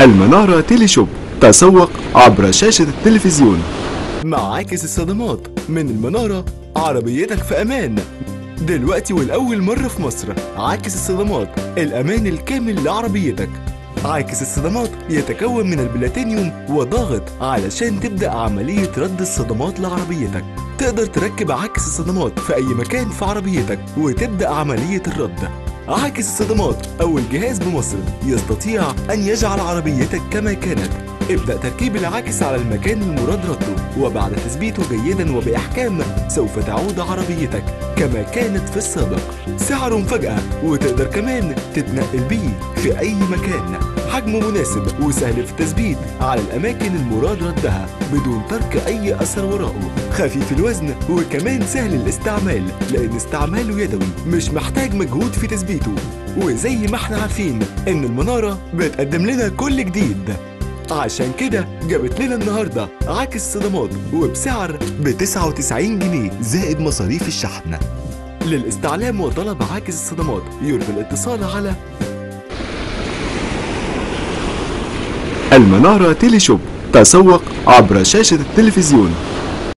المنارة تيلي شوب تسوق عبر شاشة التلفزيون مع عاكس الصدمات من المنارة عربيتك في أمان دلوقتي والأول مرة في مصر عاكس الصدمات الأمان الكامل لعربيتك عاكس الصدمات يتكون من البلاتينيوم وضاغط علشان تبدأ عملية رد الصدمات لعربيتك تقدر تركب عاكس الصدمات في أي مكان في عربيتك وتبدأ عملية الرد عاكس الصدمات أول جهاز بمصر يستطيع أن يجعل عربيتك كما كانت ابدأ تركيب العاكس على المكان المراد رده وبعد تثبيته جيدا وبإحكام سوف تعود عربيتك كما كانت في السابق سعره مفاجأة وتقدر كمان تتنقل بيه في أي مكان حجمه مناسب وسهل في التثبيت على الأماكن المراد ردها بدون ترك أي أثر وراءه خفيف الوزن وكمان سهل الاستعمال لأن استعماله يدوي مش محتاج مجهود في تثبيته وزي ما احنا عارفين إن المنارة بتقدم لنا كل جديد عشان كده جابت لنا النهارده عاكس صدمات وبسعر ب 99 جنيه زائد مصاريف الشحن للاستعلام وطلب عاكس الصدمات يرجى الاتصال على المنارة تيلي شوب تسوق عبر شاشة التلفزيون